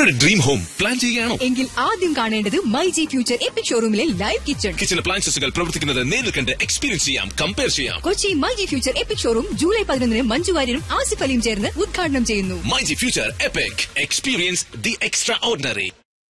നിങ്ങളുടെ dream home plan ചെയ്യുകയാണോ എങ്കിൽ ആദ്യം കാണേണ്ടത് മൈ ജി ഫ്യൂച്ചർ എപ്പിക് ഷോറൂമിലെ ലൈവ് കിച്ചൺ കിച്ചൺ അപ്ലയൻസസുകൾ പ്രവർത്തിക്കുന്നത് നേരിൽ കണ്ട് എക്സ്പീരിയൻസ് ചെയ്യാം കമ്പയർ ചെയ്യാം Kochi my G future epic showroom July പതിനൊന്നിന് മഞ്ജു വാര്യരും ആസിഫ് അലിയും ചേർന്ന് ഉദ്ഘാടനം ചെയ്യുന്നു my G future epic experience the extraordinary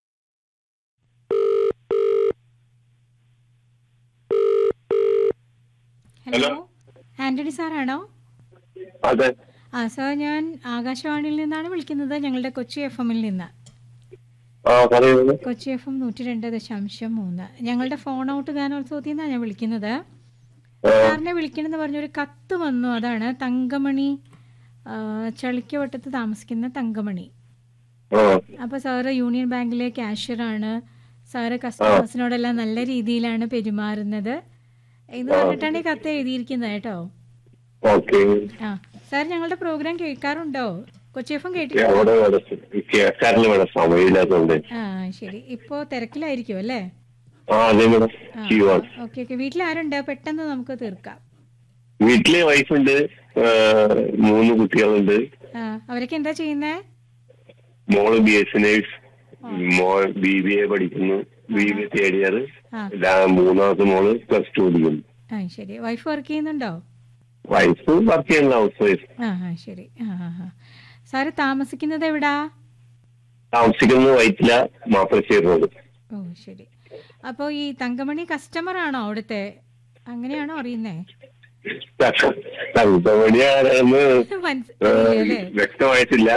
hello Antony സാറാണോ അതെ ആ സാർ ഞാൻ ആകാശവാണിയിൽ നിന്നാണ് വിളിക്കുന്നത് ഞങ്ങളുടെ കൊച്ചി എഫ് എമ്മിൽ നിന്ന് ആ പറയുന്നത് കൊച്ചി എഫ് എം നൂറ്റി രണ്ട് ദശാംശം മൂന്ന് ഞങ്ങളുടെ ഫോൺ ഔട്ട് ഗാനോത്സവത്തിൽ നിന്നാണ് ഞാൻ വിളിക്കുന്നത് സാറിനെ വിളിക്കണമെന്ന് പറഞ്ഞൊരു കത്ത് വന്നു അതാണ് തങ്കമണി ആ, ചളിക്കവട്ടത്ത് താമസിക്കുന്ന തങ്കമണി ആ അപ്പോൾ സാറ് യൂണിയൻ ബാങ്കിലെ ക്യാഷ്യറാണ് സാറ് കസ്റ്റമേഴ്സിനോടെല്ലാം നല്ല രീതിയിലാണ് പെരുമാറുന്നത് എന്ന് പറഞ്ഞിട്ടാണ് ഈ കത്ത് എഴുതിയിരിക്കുന്നത് കേട്ടോ ഓക്കെ ആ സാർ ഞങ്ങളുടെ പ്രോഗ്രാം കേൾക്കാറുണ്ടോ കൊച്ചി എഫ് എം കേട്ടിട്ടുണ്ടോ അവിടെ ഇവിടെ കേൾക്കാറില്ല ഇവിടെ സമയമില്ലാത്തതുകൊണ്ട് ആ ശരി ഇപ്പോ തിരക്കിലായിരിക്കും അല്ലേ ആ അതെ മേഡം ചെയ്യുവാണ് ഓക്കെ ഓക്കെ വീട്ടിൽ ആരുണ്ട് പെട്ടെന്ന് നമുക്ക് തീർക്കാം വീട്ടിലെ വൈഫുണ്ട് ആ, മൂന്ന് കുട്ടികളുണ്ട് ആ അവരൊക്കെ എന്താ ചെയ്യുന്നേ മോള് ബി എസ് നേഴ്സ് മോൾ ബി ബി എ പഠിക്കുന്നു B B A third year ആ മൂന്നാമത്തെ മോള് പ്ലസ് ടു പഠിക്കുന്നു ആ ശരി വൈഫ് വർക്ക് ചെയ്യുന്നുണ്ടോ വൈഫ് വർക്ക് ചെയ്യുന്ന ഹൗസ് വൈഫ് ആ ആ ശരി ആ ആ ആ സാറ് താമസിക്കുന്നത് എവിടാ താമസിക്കുന്നത് വൈറ്റില മാപ്പളശ്ശേരി റോഡ് ഓ ശരി അപ്പോൾ ഈ തങ്കമണി കസ്റ്റമർ ആണോ അവിടുത്തെ അങ്ങനെയാണോ അറിയുന്നേ തങ്കമണി ആരാണെന്ന് മനസ്സിലായില്ലേ വ്യക്തമായിട്ടില്ല